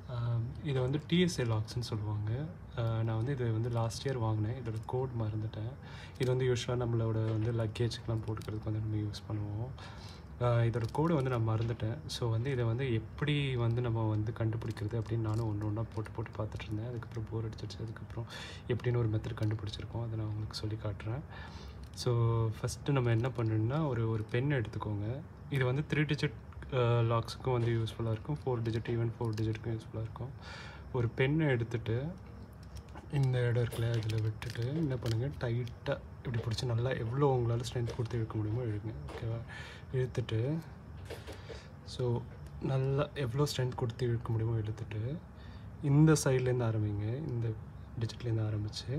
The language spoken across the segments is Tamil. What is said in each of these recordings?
ஆம், இதை வந்து டிஎஸ்ஏ லாக்ஸ்ன்னு சொல்லுவாங்க ஆஹ் நான் வந்து இது வந்து லாஸ்ட் இயர் வாங்கினேன் இதோட கோட் மறந்துட்டேன் இது வந்து யூஸ்வலாக நம்மளோட வந்து லக்கேஜ்க்கெலாம் போட்டுக்கிறதுக்கு வந்து நம்ம யூஸ் பண்ணுவோம் ஆஹ் இதோட கோடை வந்து நான் மறந்துட்டேன் ஸோ வந்து இதை வந்து எப்படி வந்து நம்ம வந்து கண்டுபிடிக்கிறது அப்படின்னு நானும் ஒன்று ஒன்றா போட்டு போட்டு பார்த்துட்டு இருந்தேன் அதுக்கப்புறம் போர் அடிச்சிருச்சு அதுக்கப்புறம் எப்படின்னு ஒரு மெத்தட் கண்டுபிடிச்சிருக்கோம் அதை நான் உங்களுக்கு சொல்லி காட்டுறேன் ஸோ ஃபஸ்ட்டு நம்ம என்ன பண்ணணும்னா ஒரு ஒரு பென் எடுத்துக்கோங்க இது வந்து த்ரீ டிஜிட் லாக்ஸுக்கும் வந்து யூஸ்ஃபுல்லாக இருக்கும் ஃபோர் டிஜிட் ஈவன் ஃபோர் டிஜிட்டுக்கும் யூஸ்ஃபுல்லாக இருக்கும் ஒரு பென்னை எடுத்துட்டு இந்த இடம் இருக்குல்ல இதில் விட்டுட்டு என்ன பண்ணுங்கள் டைட்டாக இப்படி பிடிச்சி நல்லா எவ்வளோ உங்களால் ஸ்ட்ரென்த் கொடுத்து இழுக்க முடியுமோ இழுங்க ஓகேவா இழுத்துட்டு ஸோ நல்லா எவ்வளோ ஸ்ட்ரென்த் கொடுத்து இழுக்க முடியுமோ இழுத்துட்டு இந்த சைட்லேருந்து ஆரம்பிங்க இந்த டிஜிட்லேருந்து ஆரம்பித்து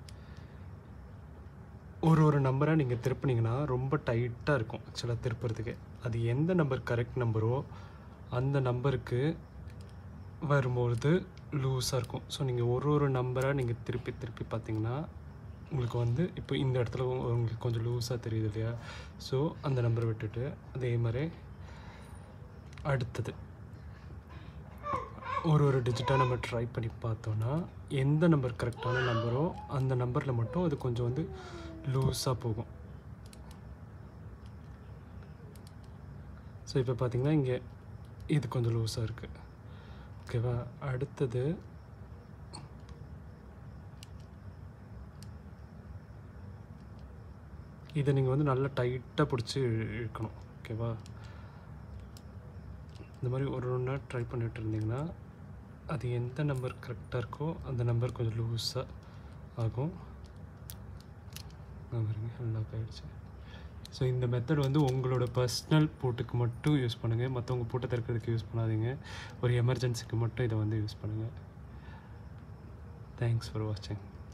ஒரு ஒரு நம்பரை நீங்கள் திருப்புனீங்கன்னா ரொம்ப டைட்டாக இருக்கும் ஆக்சுவலாக திருப்புறதுக்கு அது எந்த நம்பர் கரெக்ட் நம்பரோ அந்த நம்பருக்கு வரும்பொழுது லூஸாக இருக்கும் ஸோ நீங்கள் ஒரு ஒரு நம்பராக நீங்கள் திருப்பி திருப்பி பார்த்தீங்கன்னா உங்களுக்கு வந்து இப்போ இந்த இடத்துல உ- உங்களுக்கு கொஞ்சம் லூஸாக தெரியுது இல்லையா ஸோ அந்த நம்பரை விட்டுட்டு அதே மாதிரி அடுத்தது ஒரு ஒரு டிஜிட்டாக நம்ம ட்ரை பண்ணி பார்த்தோன்னா எந்த நம்பர் கரெக்டான நம்பரோ அந்த நம்பரில் மட்டும் அது கொஞ்சம் வந்து லூஸாக போகும் ஸோ இப்போ பார்த்தீங்கன்னா இங்கே இது கொஞ்சம் லூஸாக இருக்குது ஓகேவா அடுத்தது இதை நீங்கள் வந்து நல்லா டைட்டாக பிடிச்சி இழுக்கணும் ஓகேவா இந்த மாதிரி ஒரு ஒன்றா ட்ரை பண்ணிட்டு இருந்தீங்கன்னா அது எந்த நம்பர் கரெக்டாக இருக்கோ அந்த நம்பர் கொஞ்சம் லூஸாக ஆகும் ஆ, பாருங்க நல்லா போயிடுச்சு ஸோ இந்த மெத்தட் வந்து உங்களோட பர்சனல் பூட்டுக்கு மட்டும் யூஸ் பண்ணுங்கள் மற்றவங்க பூட்டை திறக்கிறதுக்கு யூஸ் பண்ணாதீங்க ஒரு எமர்ஜென்சிக்கு மட்டும் இதை வந்து யூஸ் பண்ணுங்கள் தேங்க்ஸ் ஃபார் வாட்சிங்